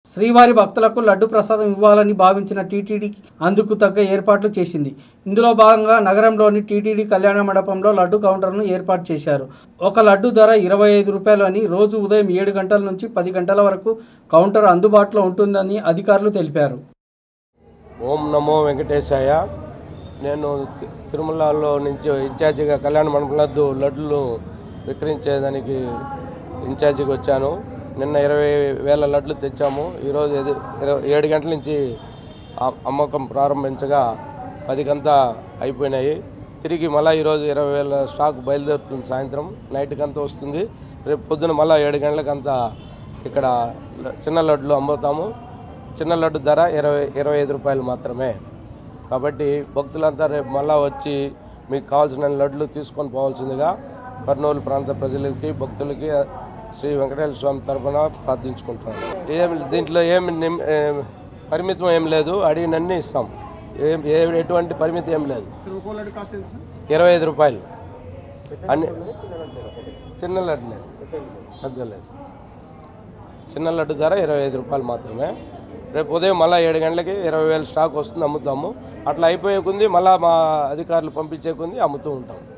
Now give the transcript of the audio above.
శ్రీవారి భక్తులకు లడ్డు ప్రసాదం ఇవ్వాలని భావించిన టీటీడీ అందుకు తగ్గ ఏర్పాట్లు చేసింది ఇందులో భాగంగా నగరంలోని టీటీడీ కళ్యాణ మండపంలో లడ్డు కౌంటర్ను ఏర్పాటు చేశారు ఒక లడ్డు ధర ఇరవై ఐదు రూపాయలు అని రోజు ఉదయం ఏడు గంటల నుంచి పది గంటల వరకు కౌంటర్ అందుబాటులో ఉంటుందని అధికారులు తెలిపారు ఓం నమో వెంకటేశాయ నేను తి- తిరుమలలో నుంచి ఇన్ఛార్జిగా కళ్యాణ మండపంలో లడ్లు విక్రయించేదానికి ఇన్ఛార్జిగా వచ్చాను నిన్న ఇరవై వేల లడ్లు తెచ్చాము ఈరోజు ఎది- ఇరవై ఏడు గంటల నుంచి ఆ- అమ్మకం ప్రారంభించగా పదికంతా అయిపోయినాయి తిరిగి మళ్ళీ ఈరోజు ఇరవై వేల స్టాక్ బయలుదేరుతుంది సాయంత్రం నైట్కి అంతా వస్తుంది రేపు పొద్దున మళ్ళీ ఏడు గంటలకంతా ఇక్కడ ల- చిన్న లడ్లు అమ్ముతాము చిన్న లడ్డు ధర ఇరవై ఇరవై ఐదు రూపాయలు మాత్రమే కాబట్టి భక్తులంతా రేపు మళ్ళా వచ్చి మీకు కావాల్సిన లడ్లు తీసుకొని పోవాల్సిందిగా కర్నూలు ప్రాంత ప్రజలకి భక్తులకి శ్రీ వెంకటేశ్వర స్వామి తరఫున ప్రార్థించుకుంటున్నాను ఏం దీంట్లో ఏమి నిమ్- ఏ, పరిమితం ఏం లేదు అడిగినన్ని ఇస్తాం ఏం ఏ ఎటువంటి పరిమితి ఏం లేదు ఇరవై ఐదు రూపాయలు అన్ని చిన్న లడ్డులే పెద్ద లేదు చిన్న లడ్డు ధర ఇరవై ఐదు రూపాయలు మాత్రమే రేపు ఉదయం మళ్ళీ ఏడు గంటలకి ఇరవై వేలు స్టాక్ వస్తుంది అమ్ముతాము అట్లా అయిపోయే కొంది మళ్ళీ మా అధికారులు పంపించే కొంది అమ్ముతూ ఉంటాం